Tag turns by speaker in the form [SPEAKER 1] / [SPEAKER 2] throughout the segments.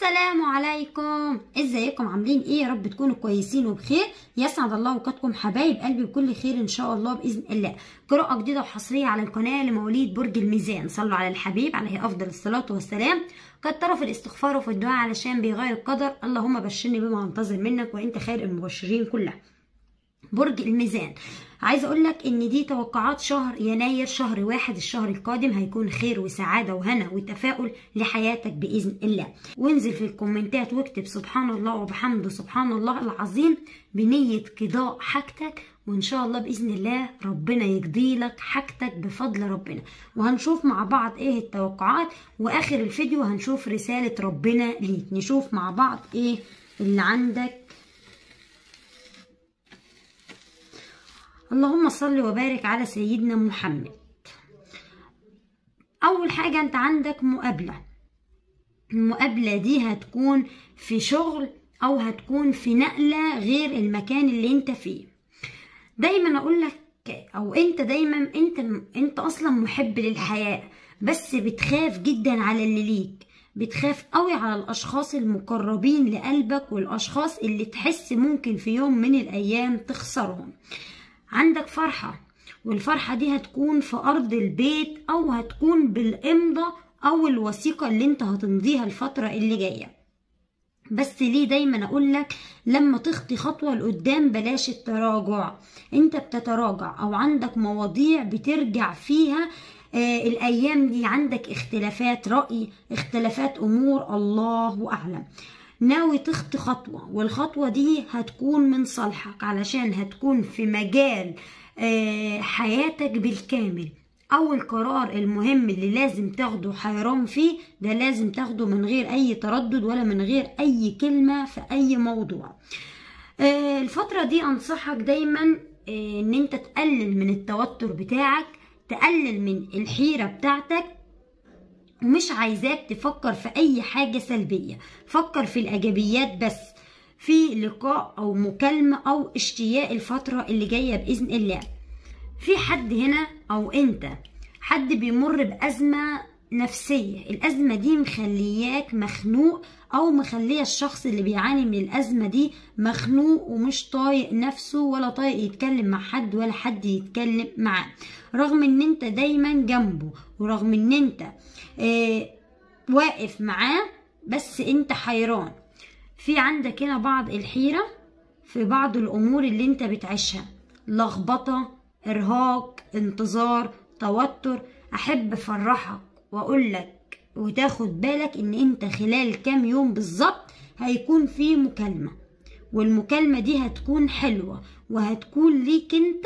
[SPEAKER 1] السلام عليكم ازيكم عاملين ايه يا رب تكونوا كويسين وبخير يسعد الله اوقاتكم حبايب قلبي بكل خير ان شاء الله باذن الله قراءه جديده وحصريه على القناه لمواليد برج الميزان صلوا على الحبيب عليه افضل الصلاه والسلام كتروا في الاستغفار وفي الدعاء علشان بيغير القدر اللهم بشرني بما انتظر منك وانت خير المبشرين كلها برج الميزان عايزه اقول لك ان دي توقعات شهر يناير شهر واحد الشهر القادم هيكون خير وسعاده وهنا وتفاؤل لحياتك باذن الله وانزل في الكومنتات واكتب سبحان الله وبحمده سبحان الله العظيم بنيه قضاء حاجتك وان شاء الله باذن الله ربنا يقضي لك حاجتك بفضل ربنا وهنشوف مع بعض ايه التوقعات واخر الفيديو هنشوف رساله ربنا ليك نشوف مع بعض ايه اللي عندك اللهم صل وبارك على سيدنا محمد اول حاجه انت عندك مقابله المقابله دي هتكون في شغل او هتكون في نقله غير المكان اللي انت فيه دايما اقول لك او انت دايما انت انت اصلا محب للحياه بس بتخاف جدا على اللي ليك بتخاف قوي على الاشخاص المقربين لقلبك والاشخاص اللي تحس ممكن في يوم من الايام تخسرهم عندك فرحة والفرحة دي هتكون في أرض البيت أو هتكون بالإمضة أو الوثيقة اللي انت هتمضيها الفترة اللي جاية بس ليه دايما أقولك لما تخطي خطوة لقدام بلاش التراجع انت بتتراجع أو عندك مواضيع بترجع فيها آه الأيام دي عندك اختلافات رأي اختلافات أمور الله أعلم ناوي تخطي خطوة والخطوة دي هتكون من صالحك علشان هتكون في مجال حياتك بالكامل أو القرار المهم اللي لازم تاخده حيران فيه ده لازم تاخده من غير أي تردد ولا من غير أي كلمة في أي موضوع الفترة دي أنصحك دايما إن أنت تقلل من التوتر بتاعك تقلل من الحيرة بتاعتك ومش عايزاك تفكر في اي حاجه سلبيه فكر في الايجابيات بس في لقاء او مكالمه او اشتياق الفتره اللي جايه باذن الله في حد هنا او انت حد بيمر بازمه نفسيه الازمه دي مخلياك مخنوق او مخليه الشخص اللي بيعاني من الازمه دي مخنوق ومش طايق نفسه ولا طايق يتكلم مع حد ولا حد يتكلم معاه رغم ان انت دايما جنبه ورغم ان انت آه واقف معاه بس انت حيران في عندك هنا بعض الحيرة في بعض الامور اللي انت بتعيشها لخبطة ارهاق انتظار توتر احب افرحك واقول لك وتاخد بالك ان انت خلال كام يوم بالظبط هيكون في مكالمة والمكالمة دي هتكون حلوة وهتكون ليك انت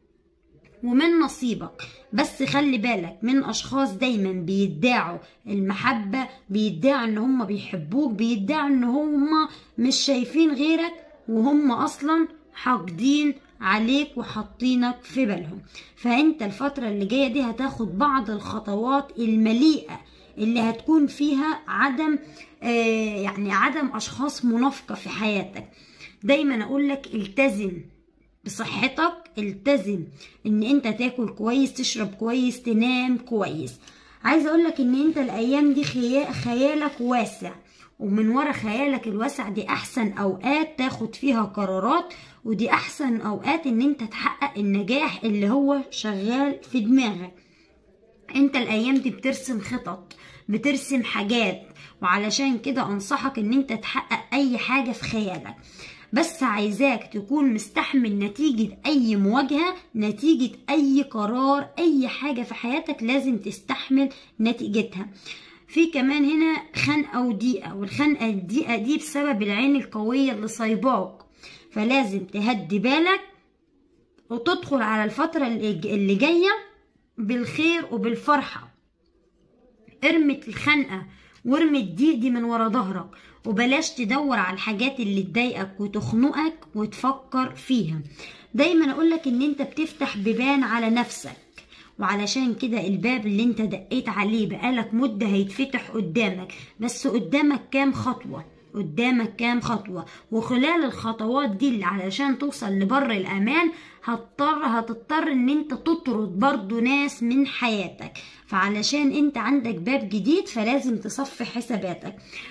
[SPEAKER 1] ومن نصيبك بس خلي بالك من اشخاص دايما بيدعوا المحبة بيدعوا ان هم بيحبوك بيدعوا ان هم مش شايفين غيرك وهم اصلا حاقدين عليك وحاطينك في بالهم فانت الفترة اللي جاية دي هتاخد بعض الخطوات المليئة اللي هتكون فيها عدم آه يعني عدم اشخاص منافقة في حياتك دايما اقولك التزم بصحتك التزم ان انت تاكل كويس تشرب كويس تنام كويس عايزه اقولك ان انت الايام دي خيالك واسع ومن ورا خيالك الواسع دي احسن اوقات تاخد فيها قرارات ودي احسن اوقات ان انت تحقق النجاح اللي هو شغال في دماغك انت الايام دي بترسم خطط بترسم حاجات وعلشان كده انصحك ان انت تحقق اي حاجه في خيالك بس عايزاك تكون مستحمل نتيجة أي مواجهة نتيجة أي قرار أي حاجة في حياتك لازم تستحمل نتيجتها في كمان هنا خنقة وضيقة والخنقة الضيقة دي بسبب العين القوية اللي صايباك فلازم تهدي بالك وتدخل على الفترة اللي جاية بالخير وبالفرحة ارمي الخنقة وارمي الضيق دي من ورا ظهرك وبلاش تدور على الحاجات اللي تضايقك وتخنقك وتفكر فيها دايما اقولك ان انت بتفتح بيبان على نفسك وعلشان كده الباب اللي انت دقيت عليه بقالك مدة هيتفتح قدامك بس قدامك كام خطوة قدامك كام خطوة وخلال الخطوات دي اللي علشان توصل لبر الأمان هتضطر هتضطر ان انت تطرد برضو ناس من حياتك فعلشان انت عندك باب جديد فلازم تصفي حساباتك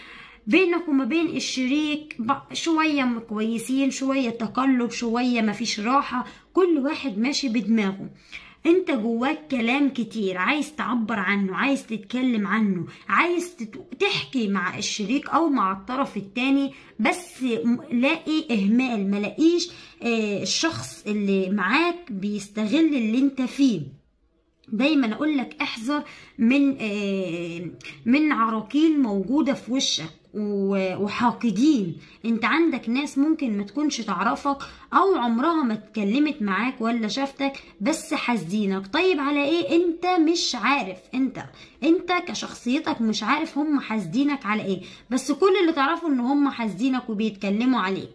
[SPEAKER 1] بينك وما بين الشريك ب- شوية م- كويسين شوية تقلب شوية مفيش راحة كل واحد ماشي بدماغه انت جواك كلام كتير عايز تعبر عنه عايز تتكلم عنه عايز تت- تحكي مع الشريك او مع الطرف التاني بس م- لاقي اهمال ملاقيش آه، الشخص اللي معاك بيستغل اللي انت فيه دايما اقول لك احذر من آه، من عراقيل موجوده في وشك و- وحاقدين انت عندك ناس ممكن ما تكونش تعرفك او عمرها ما اتكلمت معاك ولا شافتك بس حاسدينك طيب على ايه انت مش عارف انت انت كشخصيتك مش عارف هم حاسدينك على ايه بس كل اللي تعرفه ان هم حاسدينك وبيتكلموا عليك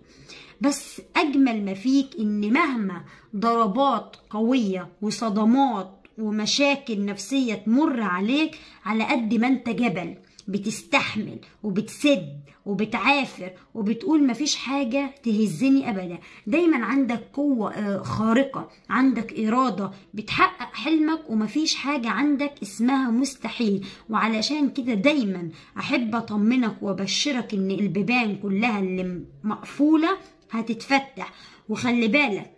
[SPEAKER 1] بس أجمل ما فيك إن مهما ضربات قوية وصدمات ومشاكل نفسية تمر عليك على قد ما أنت جبل بتستحمل وبتسد وبتعافر وبتقول مفيش حاجة تهزني أبدا دايما عندك قوة آه، خارقة عندك إرادة بتحقق حلمك ومفيش حاجة عندك اسمها مستحيل وعلشان كده دايما أحب أطمنك وأبشرك إن البيبان كلها اللي مقفولة هتتفتح وخلي بالك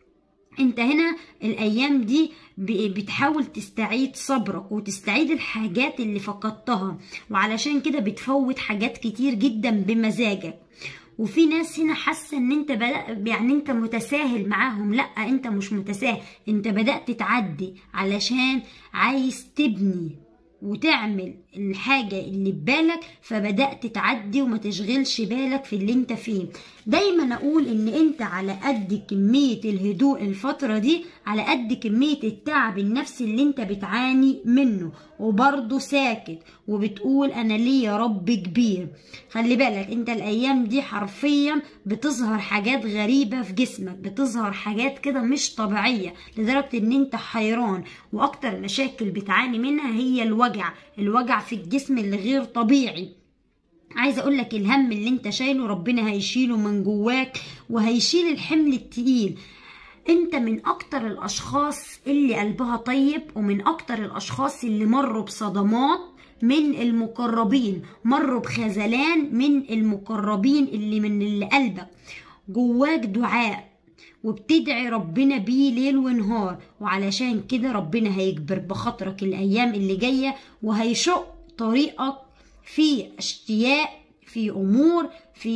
[SPEAKER 1] انت هنا الايام دي ب- بتحاول تستعيد صبرك وتستعيد الحاجات اللي فقدتها وعلشان كده بتفوت حاجات كتير جدا بمزاجك وفي ناس هنا حاسه ان انت بدأ يعني انت متساهل معاهم لا انت مش متساهل انت بدأت تعدي علشان عايز تبني وتعمل الحاجة اللي ببالك فبدأت تعدي وما تشغلش بالك في اللي انت فيه دايما اقول ان انت على قد كمية الهدوء الفترة دي على قد كمية التعب النفسي اللي انت بتعاني منه وبرضه ساكت وبتقول انا ليه يا رب كبير خلي بالك انت الايام دي حرفيا بتظهر حاجات غريبة في جسمك بتظهر حاجات كده مش طبيعية لدرجة ان انت حيران واكتر مشاكل بتعاني منها هي الوجع الوجع في الجسم اللي غير طبيعي عايزه اقول لك الهم اللي انت شايله ربنا هيشيله من جواك وهيشيل الحمل التقيل انت من اكتر الاشخاص اللي قلبها طيب ومن اكتر الاشخاص اللي مروا بصدمات من المقربين مروا بخذلان من المقربين اللي من اللي قلبك جواك دعاء وبتدعي ربنا بيه ليل ونهار وعلشان كده ربنا هيجبر بخاطرك الايام اللي جايه وهيشق طريقك في اشتياق في امور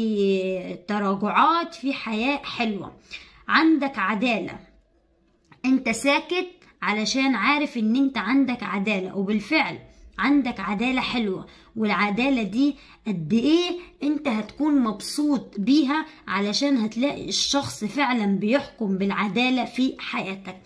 [SPEAKER 1] في تراجعات في حياه حلوه عندك عداله انت ساكت علشان عارف ان انت عندك عداله وبالفعل عندك عدالة حلوة والعدالة دي قد ايه انت هتكون مبسوط بيها علشان هتلاقي الشخص فعلا بيحكم بالعدالة في حياتك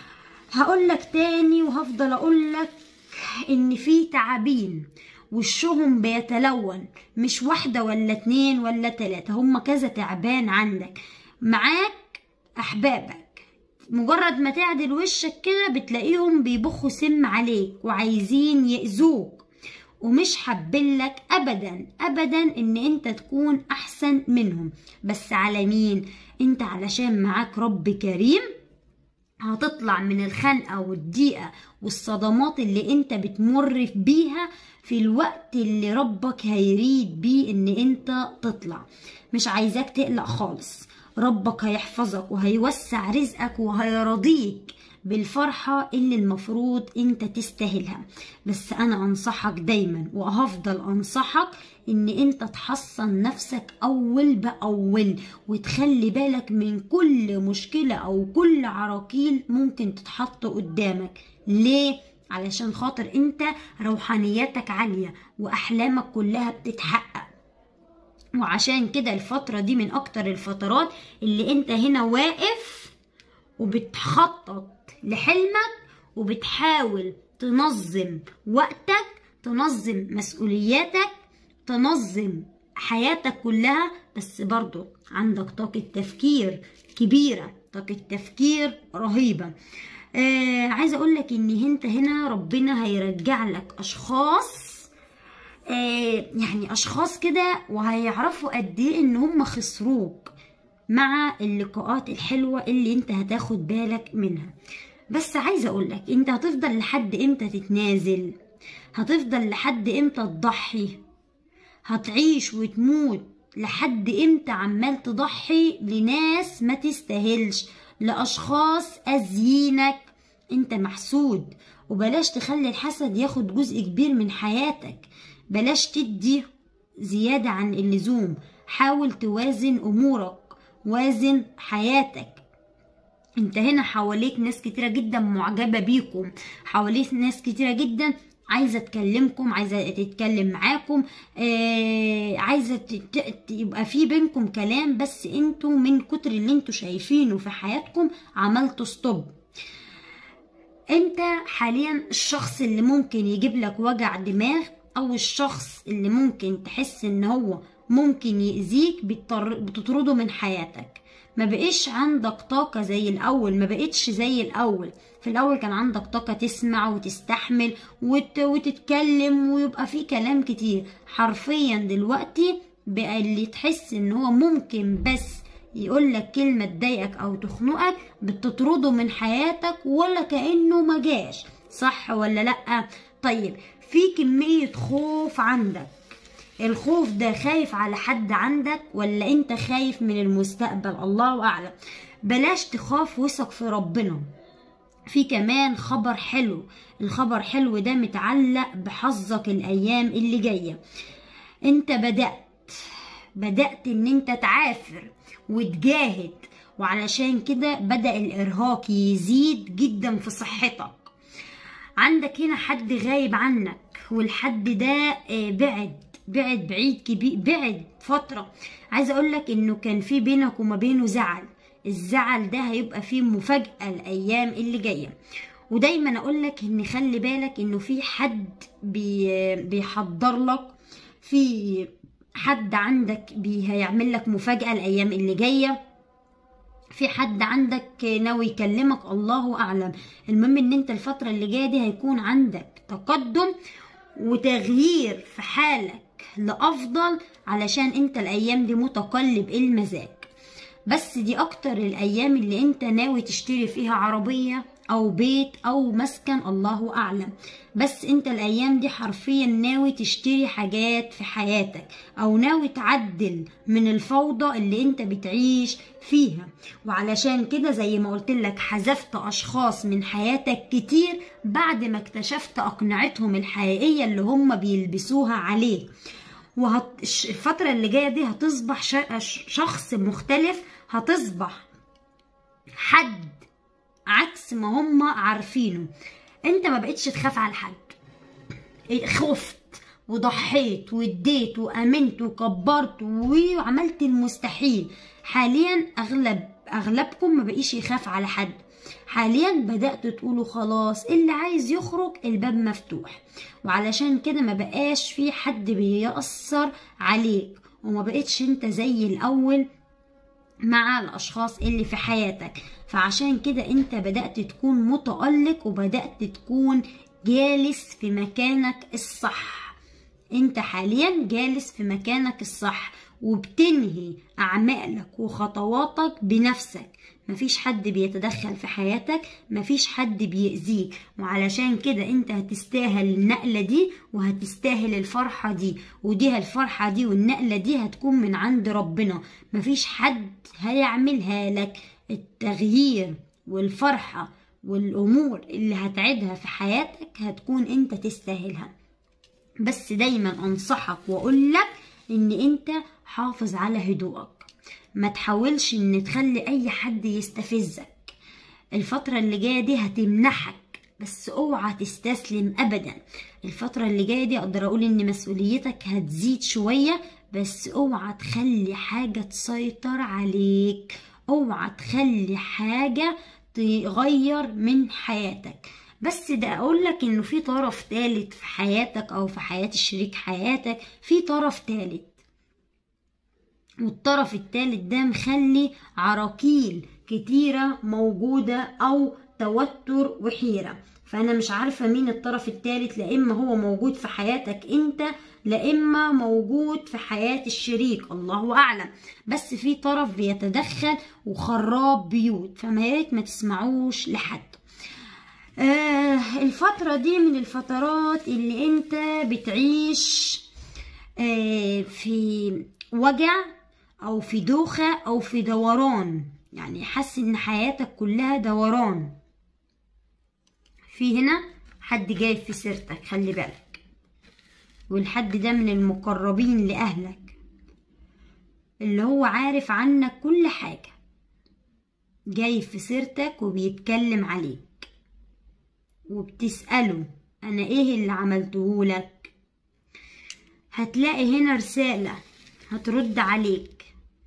[SPEAKER 1] هقولك تاني وهفضل اقولك ان في تعابين وشهم بيتلون مش واحدة ولا اتنين ولا تلاتة هما كذا تعبان عندك معاك احبابك مجرد ما تعدل وشك كده بتلاقيهم بيبخوا سم عليك وعايزين يأذوك ومش حابلك ابدا ابدا ان انت تكون احسن منهم بس على مين انت علشان معاك رب كريم هتطلع من الخنقة والضيقة والصدمات اللي انت بتمر بيها في الوقت اللي ربك هيريد بيه ان انت تطلع مش عايزاك تقلق خالص ربك هيحفظك وهيوسع رزقك وهيرضيك بالفرحة اللي المفروض انت تستاهلها بس انا انصحك دايما وهفضل انصحك ان انت تحصن نفسك اول باول وتخلي بالك من كل مشكلة او كل عراقيل ممكن تتحط قدامك ليه؟ علشان خاطر انت روحانيتك عالية واحلامك كلها بتتحقق وعشان كده الفترة دي من أكتر الفترات اللي أنت هنا واقف وبتخطط لحلمك وبتحاول تنظم وقتك تنظم مسؤولياتك تنظم حياتك كلها بس برضو عندك طاقة تفكير كبيرة طاقة تفكير رهيبة آه عايزة أقولك إن أنت هنا ربنا هيرجع لك أشخاص آه يعني اشخاص كده وهيعرفوا قد ايه ان هم خسروك مع اللقاءات الحلوة اللي انت هتاخد بالك منها بس عايزة اقولك انت هتفضل لحد امتى تتنازل هتفضل لحد امتى تضحي هتعيش وتموت لحد امتى عمال تضحي لناس ما تستاهلش لاشخاص اذينك انت محسود وبلاش تخلي الحسد ياخد جزء كبير من حياتك بلاش تدي زيادة عن اللزوم حاول توازن امورك وازن حياتك انت هنا حواليك ناس كتيرة جدا معجبة بيكم حواليك ناس كتيرة جدا عايزة تكلمكم عايزة تتكلم معاكم آه عايزة ت- ت- يبقى في بينكم كلام بس انتوا من كتر اللي انتوا شايفينه في حياتكم عملتوا ستوب انت حاليا الشخص اللي ممكن يجيب لك وجع دماغ او الشخص اللي ممكن تحس ان هو ممكن يأذيك بتطر- بتطرده من حياتك ما بقيش عندك طاقة زي الأول ما بقيتش زي الأول في الأول كان عندك طاقة تسمع وتستحمل وت... وتتكلم ويبقى في كلام كتير حرفيا دلوقتي بقى اللي تحس ان هو ممكن بس يقول لك كلمة تضايقك أو تخنقك بتطرده من حياتك ولا كأنه ما جاش صح ولا لأ طيب في كمية خوف عندك الخوف ده خايف على حد عندك ولا انت خايف من المستقبل الله أعلم بلاش تخاف وثق في ربنا في كمان خبر حلو الخبر حلو ده متعلق بحظك الأيام اللي جاية انت بدأت بدأت ان انت تعافر وتجاهد وعلشان كده بدأ الإرهاق يزيد جدا في صحتك عندك هنا حد غايب عنك والحد ده آه، بعد بعد بعيد كبير بعد فترة عايزة اقولك انه كان في بينك وما بينه زعل الزعل ده هيبقى فيه مفاجأة الأيام اللي جاية ودايما اقولك ان خلي بالك انه في حد بي بيحضر لك في حد عندك بي هيعمل لك مفاجأة الأيام اللي جاية في حد عندك ناوي يكلمك الله أعلم المهم إن أنت الفترة اللي جاية دي هيكون عندك تقدم وتغيير في حالك لأفضل علشان أنت الأيام دي متقلب المزاج بس دي أكتر الأيام اللي أنت ناوي تشتري فيها عربية أو بيت أو مسكن الله أعلم بس أنت الأيام دي حرفيا ناوي تشتري حاجات في حياتك أو ناوي تعدل من الفوضى اللي أنت بتعيش فيها وعلشان كده زي ما قلت لك حذفت أشخاص من حياتك كتير بعد ما اكتشفت أقنعتهم الحقيقية اللي هم بيلبسوها عليك وهت... الش- الفترة اللي جاية دي هتصبح ش... ش- شخص مختلف هتصبح حد عكس ما هم عارفينه انت ما بقتش تخاف على حد إيه، خفت وضحيت واديت وامنت وكبرت وعملت المستحيل حاليا اغلب اغلبكم ما بقيش يخاف على حد حاليا بدأت تقولوا خلاص اللي عايز يخرج الباب مفتوح وعلشان كده ما بقاش في حد بيأثر عليك وما بقتش انت زي الاول مع الأشخاص اللي في حياتك فعشان كده انت بدأت تكون متألق وبدأت تكون جالس في مكانك الصح انت حاليا جالس في مكانك الصح وبتنهي أعمالك وخطواتك بنفسك مفيش حد بيتدخل في حياتك مفيش حد بيأذيك وعلشان كده انت هتستاهل النقلة دي وهتستاهل الفرحة دي ودي الفرحة دي والنقلة دي هتكون من عند ربنا مفيش حد هيعملها لك التغيير والفرحة والأمور اللي هتعيدها في حياتك هتكون انت تستاهلها بس دايما انصحك واقول لك ان انت حافظ على هدوءك ما تحاولش ان تخلي اي حد يستفزك الفترة اللي جاية دي هتمنحك بس اوعى تستسلم ابدا الفترة اللي جاية دي اقدر اقول ان مسؤوليتك هتزيد شوية بس اوعى تخلي حاجة تسيطر عليك اوعى تخلي حاجة تغير من حياتك بس ده اقول لك انه في طرف تالت في حياتك او في حياة شريك حياتك في طرف تالت والطرف التالت ده مخلي عراقيل كتيرة موجودة أو توتر وحيرة فأنا مش عارفة مين الطرف التالت لا إما هو موجود في حياتك أنت لا إما موجود في حياة الشريك الله أعلم بس في طرف بيتدخل وخراب بيوت فما ياريت ما تسمعوش لحد آه الفترة دي من الفترات اللي انت بتعيش آه، في وجع او في دوخة او في دوران يعني حاسس ان حياتك كلها دوران في هنا حد جايب في سيرتك خلي بالك والحد ده من المقربين لأهلك اللي هو عارف عنك كل حاجة جايب في سيرتك وبيتكلم عليك وبتسأله أنا إيه اللي عملته لك هتلاقي هنا رسالة هترد عليك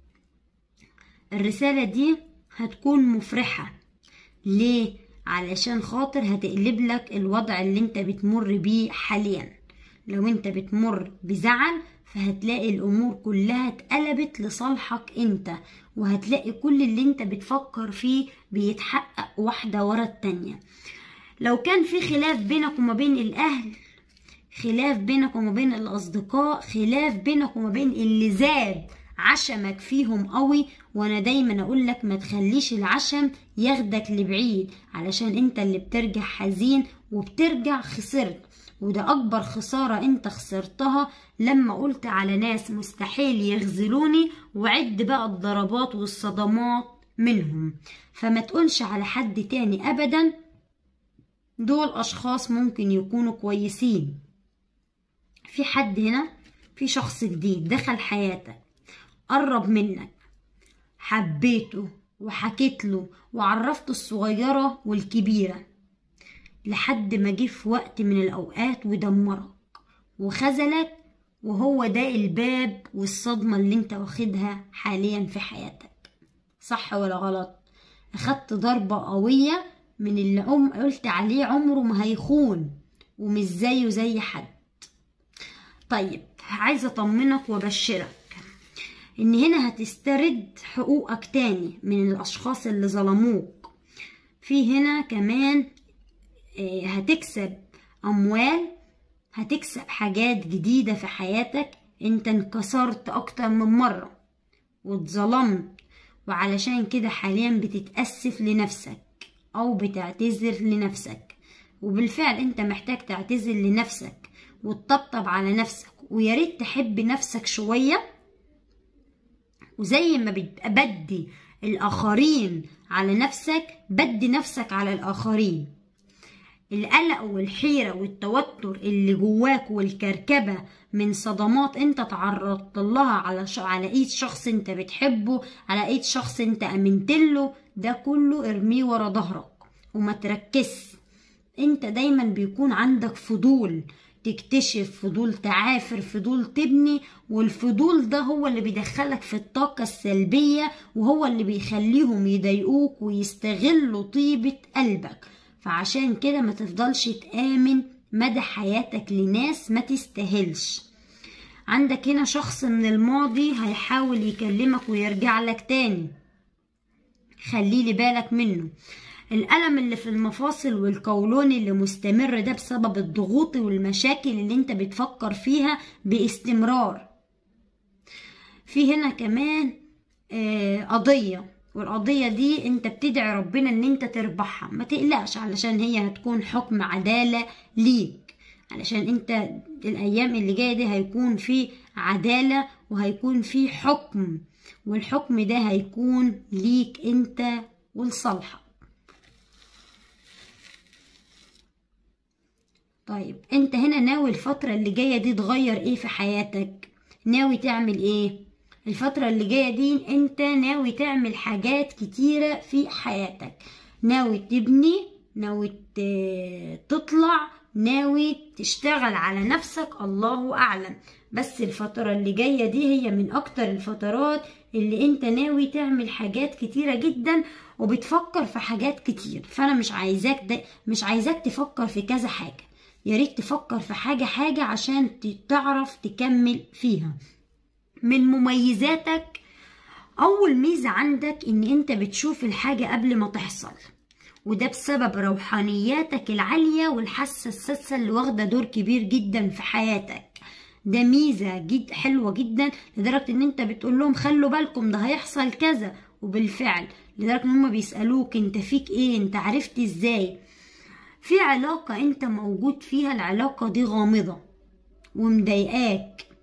[SPEAKER 1] الرسالة دي هتكون مفرحة ليه؟ علشان خاطر هتقلب لك الوضع اللي انت بتمر بيه حاليا لو انت بتمر بزعل فهتلاقي الامور كلها اتقلبت لصالحك انت وهتلاقي كل اللي انت بتفكر فيه بيتحقق واحدة ورا التانية لو كان في خلاف بينك وما بين الاهل خلاف بينك وما بين الاصدقاء خلاف بينك وما بين اللي زاد عشمك فيهم قوي وانا دايما اقول لك ما تخليش العشم ياخدك لبعيد علشان انت اللي بترجع حزين وبترجع خسرت وده اكبر خسارة انت خسرتها لما قلت على ناس مستحيل يخذلوني وعد بقى الضربات والصدمات منهم فما تقولش على حد تاني ابدا دول اشخاص ممكن يكونوا كويسين في حد هنا في شخص جديد دخل حياتك قرب منك حبيته وحكيت له وعرفت الصغيرة والكبيرة لحد ما جه في وقت من الأوقات ودمرك وخذلك وهو ده الباب والصدمة اللي انت واخدها حاليا في حياتك صح ولا غلط أخدت ضربة قوية من اللي عم قلت عليه عمره ما هيخون ومش زيه زي حد طيب عايزة أطمنك وأبشرك ان هنا هتسترد حقوقك تاني من الاشخاص اللي ظلموك في هنا كمان هتكسب اموال هتكسب حاجات جديدة في حياتك انت انكسرت اكتر من مرة واتظلمت وعلشان كده حاليا بتتأسف لنفسك او بتعتذر لنفسك وبالفعل انت محتاج تعتذر لنفسك وتطبطب على نفسك وياريت تحب نفسك شويه وزي ما بدي الآخرين على نفسك بدي نفسك على الآخرين القلق والحيرة والتوتر اللي جواك والكركبة من صدمات انت تعرضت لها على ش... على ايد شخص انت بتحبه على ايد شخص انت امنت له ده كله ارميه ورا ظهرك وما تركز انت دايما بيكون عندك فضول تكتشف فضول تعافر فضول تبني والفضول ده هو اللي بيدخلك في الطاقة السلبية وهو اللي بيخليهم يضايقوك ويستغلوا طيبة قلبك فعشان كده ما تفضلش تآمن مدى حياتك لناس ما تستاهلش عندك هنا شخص من الماضي هيحاول يكلمك ويرجع لك تاني خليلي بالك منه الألم اللي في المفاصل والقولون اللي مستمر ده بسبب الضغوط والمشاكل اللي انت بتفكر فيها باستمرار في هنا كمان آه قضية والقضية دي انت بتدعي ربنا ان انت تربحها ما تقلقش علشان هي هتكون حكم عدالة ليك علشان انت الايام اللي جاية دي هيكون في عدالة وهيكون في حكم والحكم ده هيكون ليك انت ولصالحك طيب انت هنا ناوي الفترة اللي جاية دي تغير ايه في حياتك ناوي تعمل ايه الفترة اللي جاية دي انت ناوي تعمل حاجات كتيرة في حياتك ناوي تبني ناوي تطلع ناوي تشتغل على نفسك الله اعلم بس الفترة اللي جاية دي هي من اكتر الفترات اللي انت ناوي تعمل حاجات كتيرة جدا وبتفكر في حاجات كتير فانا مش عايزاك ده مش عايزاك تفكر في كذا حاجة يا ريت تفكر في حاجة حاجة عشان تعرف تكمل فيها من مميزاتك أول ميزة عندك إن أنت بتشوف الحاجة قبل ما تحصل وده بسبب روحانياتك العالية والحاسة السادسة اللي واخدة دور كبير جدا في حياتك ده ميزة جد حلوة جدا لدرجة ان انت بتقول لهم خلوا بالكم ده هيحصل كذا وبالفعل لدرجة ان هما بيسألوك انت فيك ايه انت عرفت ازاي في علاقة انت موجود فيها العلاقة دي غامضة ومضايقاك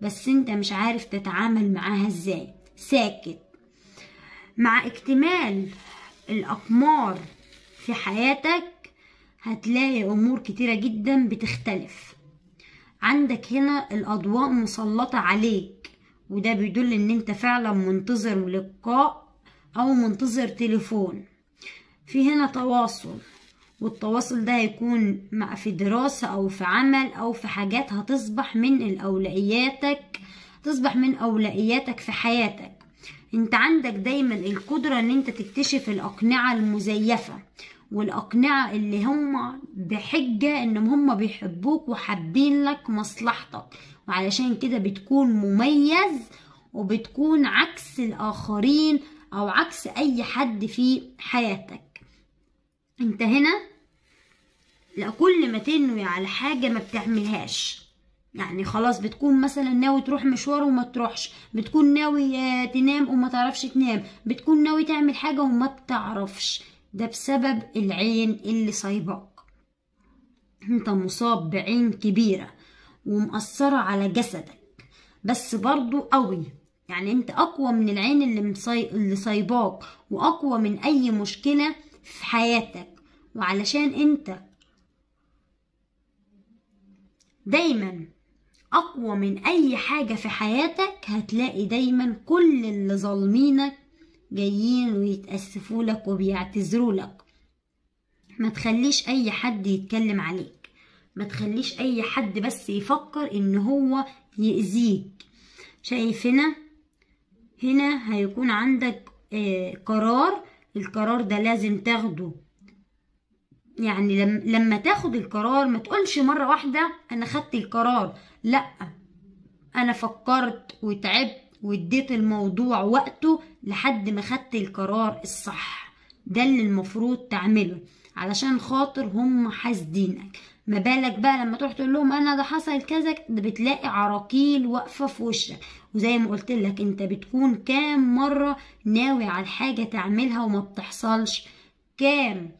[SPEAKER 1] بس انت مش عارف تتعامل معاها ازاي ساكت مع اكتمال الأقمار في حياتك هتلاقي أمور كتيرة جدا بتختلف عندك هنا الأضواء مسلطة عليك وده بيدل إن أنت فعلا منتظر لقاء أو منتظر تليفون في هنا تواصل والتواصل ده هيكون مع في دراسة أو في عمل أو في حاجات هتصبح من الأولوياتك تصبح من أولوياتك في حياتك انت عندك دايما القدرة ان انت تكتشف الأقنعة المزيفة والأقنعة اللي هم بحجة ان هم بيحبوك وحابين لك مصلحتك وعلشان كده بتكون مميز وبتكون عكس الآخرين أو عكس أي حد في حياتك انت هنا لا كل ما تنوي على حاجة ما بتعملهاش يعني خلاص بتكون مثلا ناوي تروح مشوار وما تروحش بتكون ناوي آه، تنام وما تعرفش تنام بتكون ناوي تعمل حاجة وما بتعرفش ده بسبب العين اللي صايباك انت مصاب بعين كبيرة ومأثرة على جسدك بس برضو قوي يعني انت اقوى من العين اللي, مصي... اللي صايباك واقوى من اي مشكلة في حياتك وعلشان انت دايما اقوى من اي حاجة في حياتك هتلاقي دايما كل اللي ظالمينك جايين ويتأسفوا لك وبيعتذروا لك ما تخليش اي حد يتكلم عليك ما تخليش اي حد بس يفكر ان هو يأذيك شايف هنا هنا هيكون عندك آه قرار القرار ده لازم تاخده يعني لم لما تاخد القرار ما تقولش مرة واحدة أنا خدت القرار لأ أنا فكرت وتعبت واديت الموضوع وقته لحد ما خدت القرار الصح ده اللي المفروض تعمله علشان خاطر هم حاسدينك ما بالك بقى لما تروح تقول لهم انا ده حصل كذا ده بتلاقي عراقيل واقفه في وشك وزي ما قلت لك انت بتكون كام مره ناوي على حاجه تعملها وما بتحصلش كام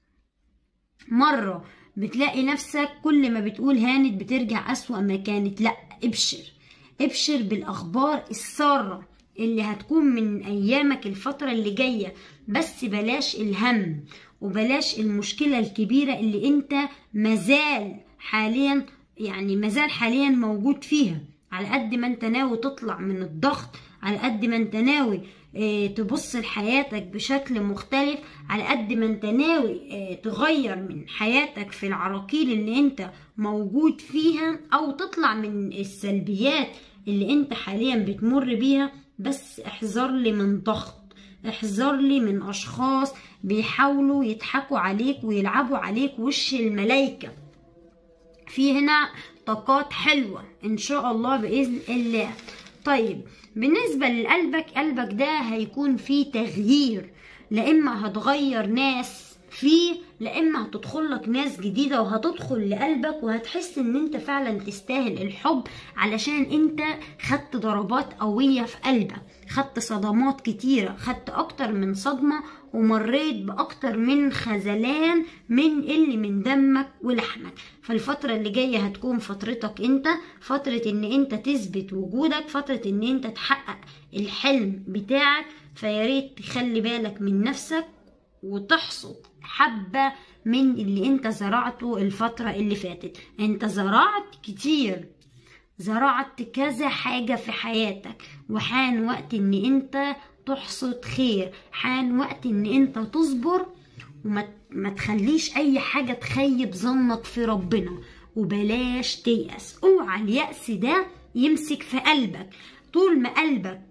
[SPEAKER 1] مرة بتلاقي نفسك كل ما بتقول هانت بترجع أسوأ ما كانت لأ ابشر ابشر بالأخبار السارة اللي هتكون من أيامك الفترة اللي جاية بس بلاش الهم وبلاش المشكلة الكبيرة اللي انت مازال حاليا يعني مازال حاليا موجود فيها على قد ما انت ناوي تطلع من الضغط على قد ما انت ناوي اه تبص لحياتك بشكل مختلف على قد ما انت ناوي اه تغير من حياتك في العراقيل اللي انت موجود فيها او تطلع من السلبيات اللي انت حاليا بتمر بيها بس احذر لي من ضغط احذر لي من اشخاص بيحاولوا يضحكوا عليك ويلعبوا عليك وش الملايكه في هنا طاقات حلوة إن شاء الله بإذن الله طيب بالنسبة لقلبك قلبك ده هيكون فيه تغيير لا إما هتغير ناس فيه لا إما هتدخل لك ناس جديدة وهتدخل لقلبك وهتحس إن أنت فعلا تستاهل الحب علشان أنت خدت ضربات قوية في قلبك خدت صدمات كتيرة خدت أكتر من صدمة ومريت بأكتر من خذلان من اللي من دمك ولحمك فالفترة اللي جاية هتكون فترتك انت فترة ان انت تثبت وجودك فترة ان انت تحقق الحلم بتاعك فياريت تخلي بالك من نفسك وتحصد حبة من اللي انت زرعته الفترة اللي فاتت انت زرعت كتير زرعت كذا حاجة في حياتك وحان وقت ان انت تحصد خير حان وقت ان انت تصبر وما ما تخليش اي حاجة تخيب ظنك في ربنا وبلاش تيأس اوعى اليأس ده يمسك في قلبك طول ما قلبك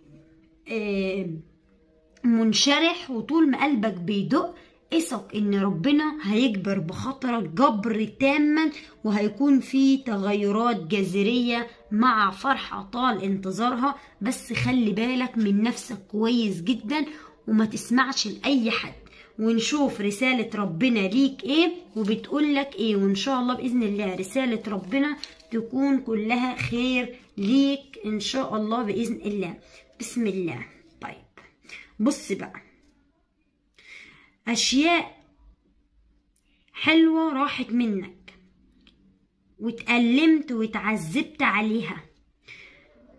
[SPEAKER 1] منشرح وطول ما قلبك بيدق اثق ان ربنا هيجبر بخاطرك جبر تاما وهيكون في تغيرات جذرية مع فرحة طال انتظارها بس خلي بالك من نفسك كويس جدا وما تسمعش لأي حد ونشوف رسالة ربنا ليك ايه وبتقولك ايه وان شاء الله بإذن الله رسالة ربنا تكون كلها خير ليك ان شاء الله بإذن الله بسم الله طيب بص بقى أشياء حلوة راحت منك واتألمت واتعذبت عليها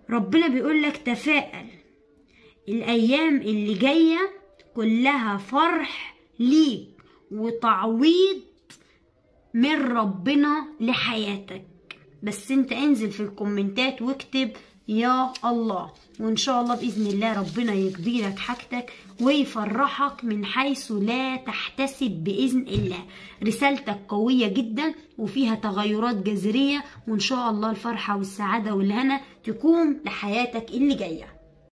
[SPEAKER 1] ربنا بيقول لك تفائل الايام اللي جايه كلها فرح ليك وتعويض من ربنا لحياتك بس انت انزل في الكومنتات واكتب يا الله وان شاء الله باذن الله ربنا يقضي لك حاجتك ويفرحك من حيث لا تحتسب باذن الله رسالتك قويه جدا وفيها تغيرات جذريه وان شاء الله الفرحه والسعاده والهنا تكون لحياتك اللي جايه